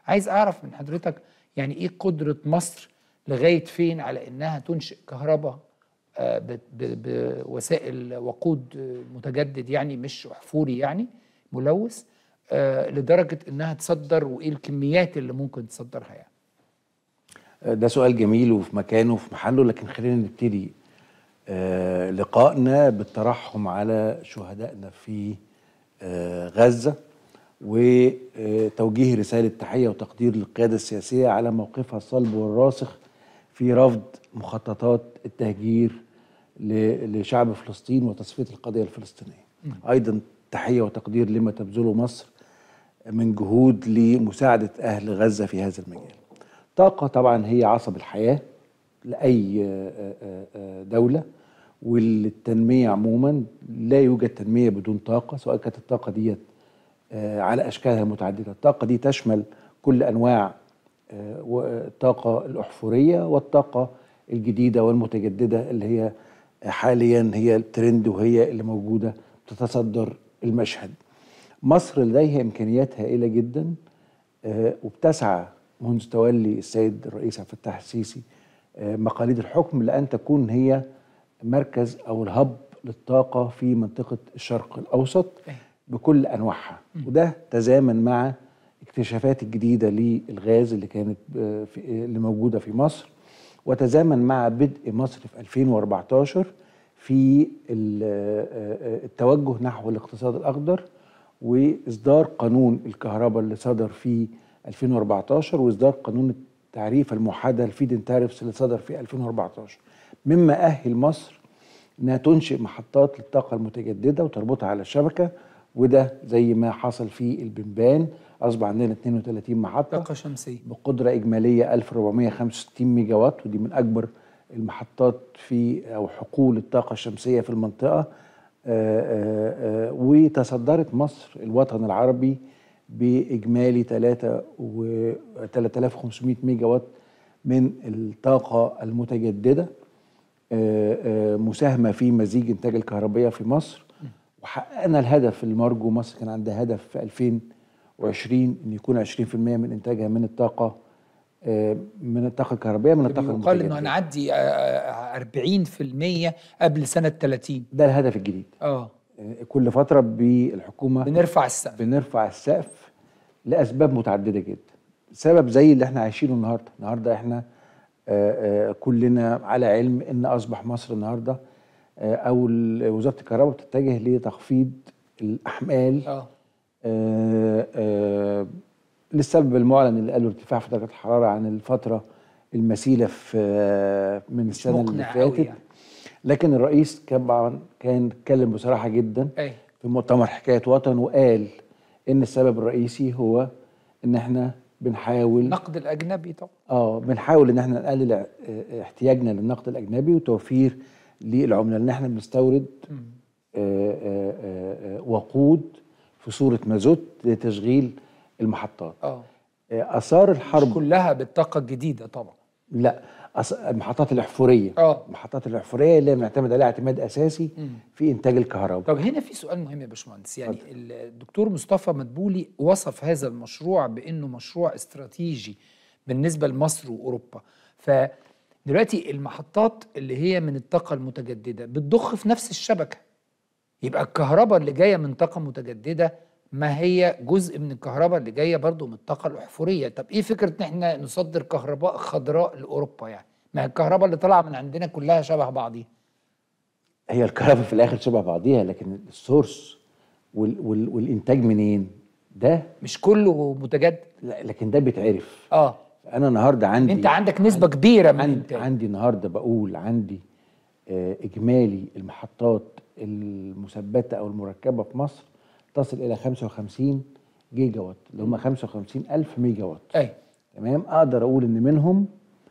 عايز اعرف من حضرتك يعني ايه قدره مصر لغايه فين على انها تنشئ كهرباء آه، ب- ب- بوسائل وقود آه، متجدد يعني مش احفوري يعني ملوث آه، لدرجه انها تصدر وايه الكميات اللي ممكن تصدرها يعني ده سؤال جميل وفي مكانه وفي محله لكن خلينا نبتدي آه، لقائنا بالترحم على شهدائنا في آه، غزة وتوجيه رسالة تحية وتقدير للقيادة السياسية على موقفها الصلب والراسخ في رفض مخططات التهجير ل- لشعب فلسطين وتصفية القضية الفلسطينية أيضا تحية وتقدير لما تبذله مصر من جهود لمساعدة أهل غزة في هذا المجال طاقة طبعا هي عصب الحياة لأي آه، آه، آه، دولة والتنمية عموما لا يوجد تنمية بدون طاقة سواء كانت الطاقة ديت آه، على أشكالها المتعددة الطاقة دي تشمل كل أنواع آه، و- الطاقة الأحفورية والطاقة الجديدة والمتجددة اللي هي حاليا هي الترند وهي اللي موجودة بتتصدر المشهد مصر لديها إمكانيات هائلة جدا آه، وبتسعى منذ تولي السيد الرئيس عبد الفتاح السيسي آه، مقاليد الحكم لأن تكون هي مركز أو الهب للطاقة في منطقة الشرق الأوسط بكل أنواعها وده تزامن مع اكتشافات الجديدة للغاز اللي كانت آه، في اللي موجودة في مصر وتزامن مع بدء مصر في 2014 في ال- آه، آه، التوجه نحو الاقتصاد الأخضر واصدار قانون الكهرباء اللي صدر في 2014 واصدار قانون التعريف الموحده الفيدن تاريفز اللي صدر في 2014 مما اهل مصر انها تنشئ محطات للطاقه المتجدده وتربطها على الشبكه وده زي ما حصل في البنبان اصبح عندنا 32 محطه طاقه شمسيه بقدرة إجمالية 1465 ميجا وات ودي من أكبر المحطات في أو حقول الطاقة الشمسية في المنطقة آه، آه، آه، وتصدرت مصر الوطن العربي بإجمالي 3 و 3500 ميجا وات من الطاقة المتجددة آه، آه، مساهمة في مزيج إنتاج الكهربية في مصر وحققنا الهدف المرجو مصر كان عندها هدف في 2020 ان يكون 20% من انتاجها من الطاقه آه، من الطاقه الكهربائيه من الطاقه يقال انه المتجدده هنعدي آه، 40% قبل سنه 30 ده الهدف الجديد اه آه، كل فتره بالحكومه بنرفع السقف بنرفع السقف لاسباب متعدده جدا سبب زي اللي احنا عايشينه النهارده النهارده احنا آه، آه، كلنا على علم ان اصبح مصر النهارده آه، او ال- وزاره الكهرباء بتتجه لتخفيض الاحمال اه آه، آه، للسبب المعلن اللي قاله ارتفاع في درجه الحراره عن الفتره المثيله في آه، من السنه اللي مقنع قوي فاتت يعني. لكن الرئيس طبعا كان اتكلم بصراحه جدا اي في مؤتمر حكايه وطن وقال ان السبب الرئيسي هو ان احنا بنحاول النقد الاجنبي طبعا اه بنحاول ان احنا نقلل اه، اه، احتياجنا للنقد الاجنبي وتوفير للعمله لان احنا بنستورد اه، اه، اه، اه، وقود في صوره مازوت لتشغيل المحطات اه اه، اثار مش الحرب كلها بالطاقه الجديده طبعا لا أص- المحطات الاحفوريه اه المحطات الاحفوريه اللي بنعتمد عليها اعتماد اساسي مم. في انتاج الكهرباء طب هنا في سؤال مهم يا باشمهندس يعني الدكتور مصطفى مدبولي وصف هذا المشروع بانه مشروع استراتيجي بالنسبه لمصر واوروبا فدلوقتي المحطات اللي هي من الطاقه المتجدده بتضخ في نفس الشبكه يبقى الكهرباء اللي جايه من طاقه متجدده ما هي جزء من الكهرباء اللي جايه برضو من الطاقه الاحفوريه طب ايه فكره ان احنا نصدر كهرباء خضراء لاوروبا يعني ما هي الكهرباء اللي طالعه من عندنا كلها شبه بعضيها هي الكهرباء في الاخر شبه بعضيها لكن السورس وال وال والانتاج منين ده مش كله متجدد لا لكن ده بيتعرف اه انا النهارده عندي انت عندك نسبه كبيره من عندي, الانتاج عندي النهارده بقول عندي آه اجمالي المحطات المثبته او المركبه في مصر تصل الى 55 جيجا وات اللي هم 55 الف ميجا وات اي تمام اقدر اقول ان منهم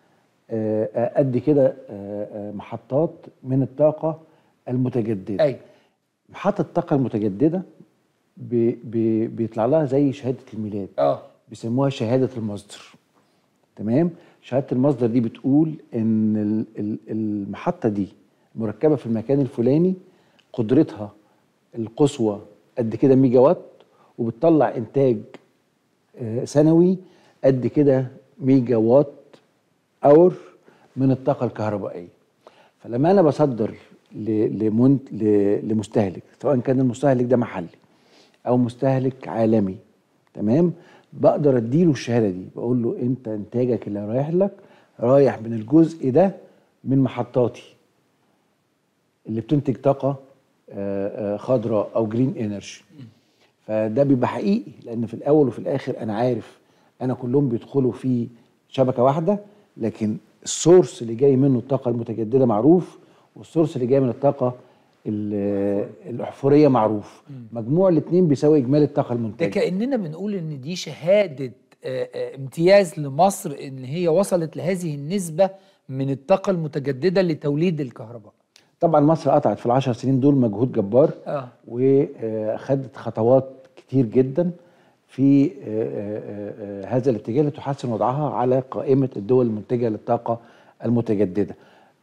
آه، آه، قد كده آه، آه، محطات من الطاقه المتجدده اي محطه الطاقه المتجدده بي بي بيطلع لها زي شهاده الميلاد اه بيسموها شهاده المصدر تمام شهاده المصدر دي بتقول ان ال- ال- المحطه دي مركبه في المكان الفلاني قدرتها القصوى قد كده ميجا وات وبتطلع انتاج آه، سنوي قد كده ميجا وات اور من الطاقه الكهربائيه فلما انا بصدر ل- لمنت... ل- لمستهلك سواء كان المستهلك ده محلي او مستهلك عالمي تمام بقدر اديله الشهاده دي بقول له انت انتاجك اللي رايح لك رايح من الجزء ده من محطاتي اللي بتنتج طاقه آه، آه، خضراء او جرين انرجي فده بيبقى حقيقي لان في الاول وفي الاخر انا عارف انا كلهم بيدخلوا في شبكه واحده لكن السورس اللي جاي منه الطاقه المتجدده معروف والسورس اللي جاي من الطاقه ال- الاحفوريه معروف مجموع الاثنين بيساوي اجمالي الطاقه ده المنتجه كاننا بنقول ان دي شهاده آه، آه، امتياز لمصر ان هي وصلت لهذه النسبه من الطاقه المتجدده لتوليد الكهرباء طبعا مصر قطعت في العشر سنين دول مجهود جبار اه وخدت خطوات كتير جدا في آه، آه، آه، هذا الاتجاه لتحسن وضعها على قائمة الدول المنتجة للطاقة المتجددة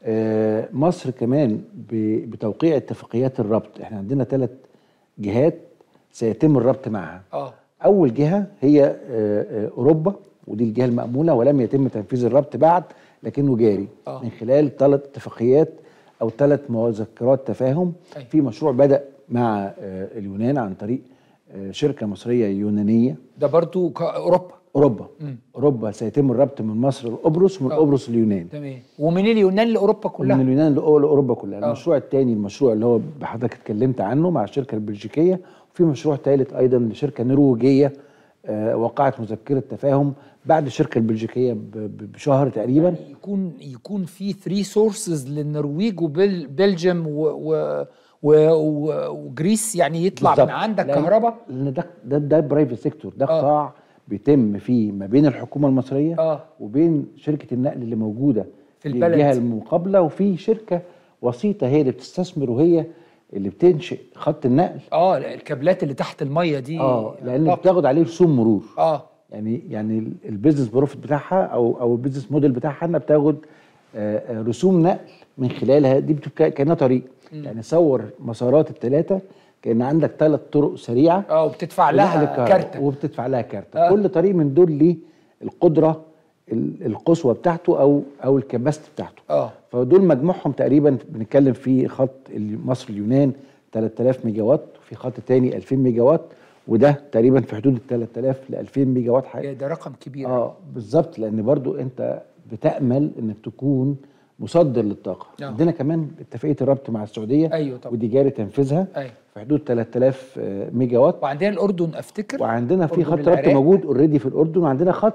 آه، مصر كمان ب- بتوقيع اتفاقيات الربط احنا عندنا ثلاث جهات سيتم الربط معها اه اول جهه هي آه، آه، اوروبا ودي الجهه الماموله ولم يتم تنفيذ الربط بعد لكنه جاري آه. من خلال ثلاث اتفاقيات او ثلاث مذكرات تفاهم أيوة. في مشروع بدا مع آه، اليونان عن طريق آه، شركه مصريه يونانيه ده برضو ك- اوروبا اوروبا مم. اوروبا سيتم الربط من مصر لقبرص ومن آه. قبرص لليونان تمام ومن اليونان لاوروبا ومن كلها اليونان لأو- لاوروبا كلها آه. المشروع الثاني المشروع اللي هو حضرتك اتكلمت عنه مع الشركه البلجيكيه وفي مشروع ثالث ايضا لشركه نرويجيه آه، وقعت مذكره تفاهم بعد الشركه البلجيكيه ب- ب- بشهر تقريبا يعني يكون يكون في 3 سورسز للنرويج وبلجيوم و و و و وجريس يعني يطلع بالظبط. من عندك لأن- كهرباء لان ده ده ده برايفت سيكتور ده آه. قطاع بيتم فيه ما بين الحكومه المصريه اه وبين شركه النقل اللي موجوده في البلد. الجهه المقابله وفي شركه وسيطه هي اللي بتستثمر وهي اللي بتنشئ خط النقل اه الكابلات اللي تحت الميه دي اه لان طب. بتاخد عليه رسوم مرور اه يعني يعني ال- البيزنس بروفيت بتاعها او او البيزنس موديل بتاعها انها بتاخد آه، آه، رسوم نقل من خلالها دي بتبقى كانها طريق يعني صور مسارات الثلاثه كان عندك ثلاث طرق سريعه اه وبتدفع لنقل لها الكهرباء، كارتة وبتدفع لها كارت آه. آه. كل طريق من دول ليه القدره ال- القصوى بتاعته او او الكباست بتاعته اه فدول مجموعهم تقريبا بنتكلم في خط ال- مصر اليونان 3000 ميجا وات وفي خط تاني 2000 ميجا وات وده تقريبا في حدود ال 3000 ل 2000 ميجا وات حاجه يا ده رقم كبير اه بالظبط لان برضو انت بتامل انك تكون مصدر للطاقه آه. عندنا كمان اتفاقيه الربط مع السعوديه ايوه طبعا ودي جاري تنفيذها ايوه في حدود 3000 آه، ميجا وات وعندنا الاردن افتكر وعندنا في أردن خط ربط العراق. موجود اوريدي في الاردن وعندنا خط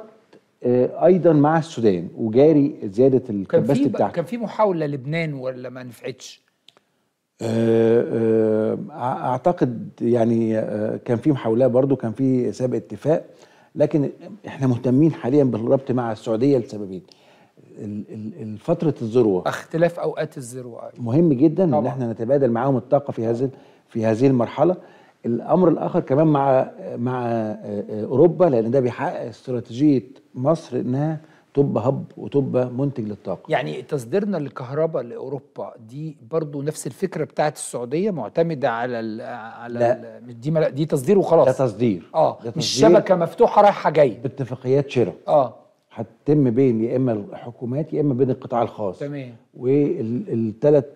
آه، ايضا مع السودان وجاري زياده كان الكباستي في بتاعته كان في محاوله لبنان ولا ما نفعتش آه، آه، اعتقد يعني آه، كان في محاولات برضو كان في سابق اتفاق لكن احنا مهتمين حاليا بالربط مع السعوديه لسببين ال- ال- ال- فتره الذروه اختلاف اوقات الذروه أيوة. مهم جدا ان طبعا. احنا نتبادل معاهم الطاقه في هذه في هذه المرحله الامر الاخر كمان مع مع آه، آه، اوروبا لان ده بيحقق استراتيجيه مصر انها تبقى هب وتبقى منتج للطاقه يعني تصديرنا للكهرباء لاوروبا دي برضو نفس الفكره بتاعت السعوديه معتمده على ال على لا. ال دي ملا- دي تصدير ده وخلاص تصدير اه ده مش تصدير شبكه مفتوحه رايحه جايه باتفاقيات شراء اه هتتم بين يا اما الحكومات يا اما بين القطاع الخاص تمام والثلاث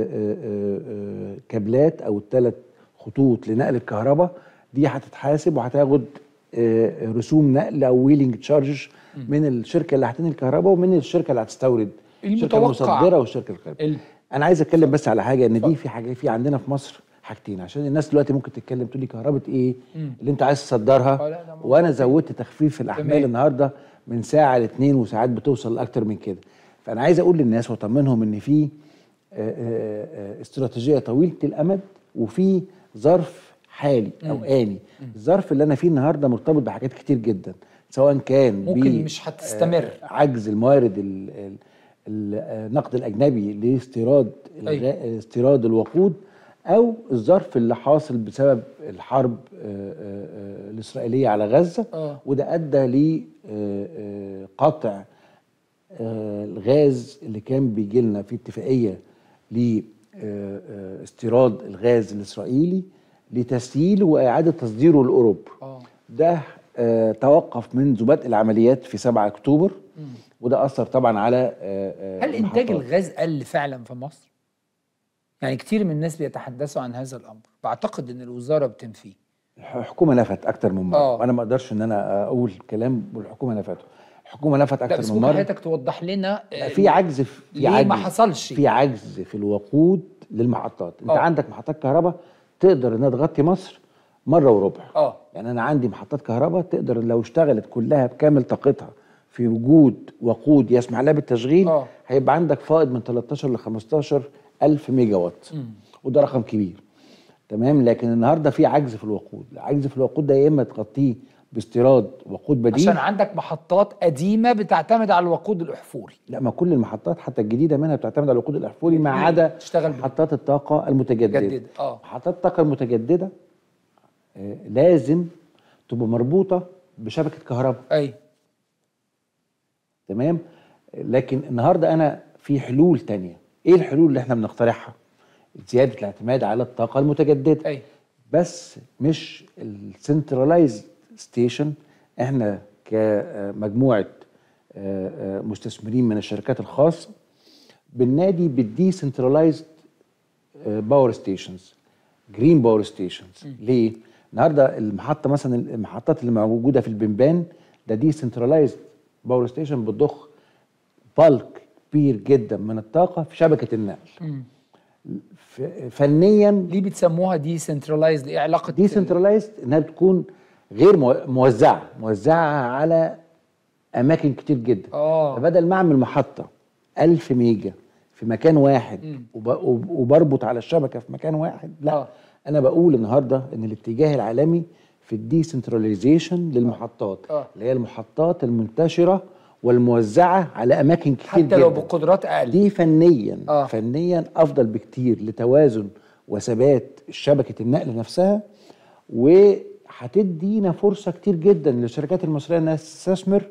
كابلات او الثلاث خطوط لنقل الكهرباء دي هتتحاسب وهتاخد آه، رسوم نقل او ويلنج تشارج من الشركه اللي هتنقل الكهرباء ومن الشركه اللي هتستورد الشركه المتوقع. المصدره والشركه الكهرباء ال- انا عايز اتكلم بس على حاجه ان دي في حاجه في عندنا في مصر حاجتين عشان الناس دلوقتي ممكن تتكلم تقول لي كهرباء ايه مم. اللي انت عايز تصدرها آه، لا، ده موضوع وانا زودت تخفيف الاحمال تمام. النهارده من ساعه لاثنين وساعات بتوصل لاكتر من كده فانا عايز اقول للناس واطمنهم ان في آه، آه، آه، استراتيجيه طويله الامد وفي ظرف حالي او اني الظرف اللي انا فيه النهارده مرتبط بحاجات كتير جدا سواء كان ممكن ب- مش هتستمر. آه، عجز الموارد ال- ال- ال- النقد الاجنبي لاستيراد الغ- أيوة. استيراد الوقود او الظرف اللي حاصل بسبب الحرب آه، آه، آه، الاسرائيليه على غزه آه. وده ادى لقطع الغاز اللي كان بيجي لنا في اتفاقيه لاستيراد الغاز الاسرائيلي لتسييله واعاده تصديره لاوروبا اه ده آه توقف منذ بدء العمليات في 7 اكتوبر وده اثر طبعا على آه آه هل انتاج المحطات. الغاز قل فعلا في مصر؟ يعني كتير من الناس بيتحدثوا عن هذا الامر، بعتقد ان الوزاره بتنفيه. الحكومه نفت اكتر من مره آه. وانا ما اقدرش ان انا اقول كلام والحكومه نفته الحكومه نفت لا اكتر بس من ممكن مره حضرتك توضح لنا آه، في عجز في ليه عجز ما حصلش؟ في عجز في الوقود للمحطات انت آه. عندك محطات كهرباء تقدر انها تغطي مصر مره وربع اه يعني انا عندي محطات كهرباء تقدر لو اشتغلت كلها بكامل طاقتها في وجود وقود يسمح لها بالتشغيل آه. هيبقى عندك فائض من 13 ل 15 الف ميجا وات وده رقم كبير تمام لكن النهارده في عجز في الوقود العجز في الوقود ده يا اما تغطيه باستيراد وقود بديل عشان عندك محطات قديمه بتعتمد على الوقود الاحفوري. لا ما كل المحطات حتى الجديده منها بتعتمد على الوقود الاحفوري ما عدا تشتغل بال- محطات الطاقه المتجدده متجددة، آه. محطات الطاقه المتجدده آه لازم تبقى مربوطه بشبكه كهرباء اي تمام لكن النهارده انا في حلول تانية ايه الحلول اللي احنا بنقترحها زياده الاعتماد على الطاقه المتجدده اي بس مش السنترلايز ستيشن احنا كمجموعه آه، آه، مستثمرين من الشركات الخاصه بالنادي بالدي سنترلايزد باور ستيشنز جرين باور ستيشنز ليه؟ النهارده المحطه مثلا المحطات اللي موجوده في البنبان ده دي سنترلايزد باور ستيشن بتضخ بالك كبير جدا من الطاقه في شبكه النقل ف- فنيا ليه بتسموها دي سنترلايزد ايه علاقه دي سنترلايزد انها بتكون غير مو- موزعه موزعه على اماكن كتير جدا اه فبدل ما اعمل محطه 1000 ميجا في مكان واحد وب- وب- وبربط على الشبكه في مكان واحد لا آه. انا بقول النهارده ان الاتجاه العالمي في الديسنتراليزيشن للمحطات آه. اللي هي المحطات المنتشره والموزعه على اماكن كتير حتى جدا لو بقدرات اقل دي فنيا آه. فنيا افضل بكتير لتوازن وثبات شبكه النقل نفسها وهتدينا فرصه كتير جدا للشركات المصريه انها تستثمر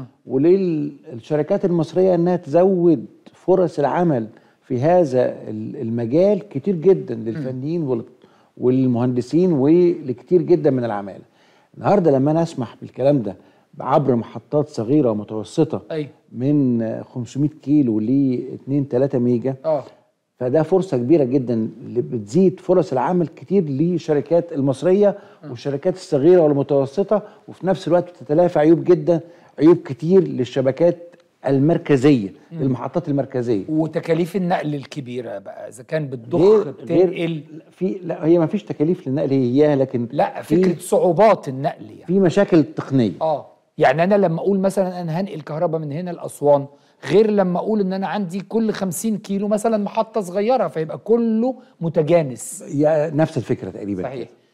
وللشركات المصريه انها تزود فرص العمل في هذا ال- المجال كتير جدا للفنيين وال- والمهندسين ولكتير جدا من العماله النهارده لما انا اسمح بالكلام ده عبر محطات صغيره ومتوسطه ايوه من 500 كيلو ل 2 3 ميجا اه فده فرصه كبيره جدا اللي بتزيد فرص العمل كتير للشركات المصريه والشركات الصغيره والمتوسطه وفي نفس الوقت بتتلافى عيوب جدا عيوب كتير للشبكات المركزيه المحطات المركزيه وتكاليف النقل الكبيره بقى اذا كان بتضخ غير بتنقل غير في لا هي ما فيش تكاليف للنقل هي اياها لكن لا في- فكره صعوبات النقل يعني في مشاكل تقنيه اه يعني انا لما اقول مثلا انا هنقل كهرباء من هنا لاسوان غير لما اقول ان انا عندي كل 50 كيلو مثلا محطه صغيره فيبقى كله متجانس هي نفس الفكره تقريبا صحيح. كده.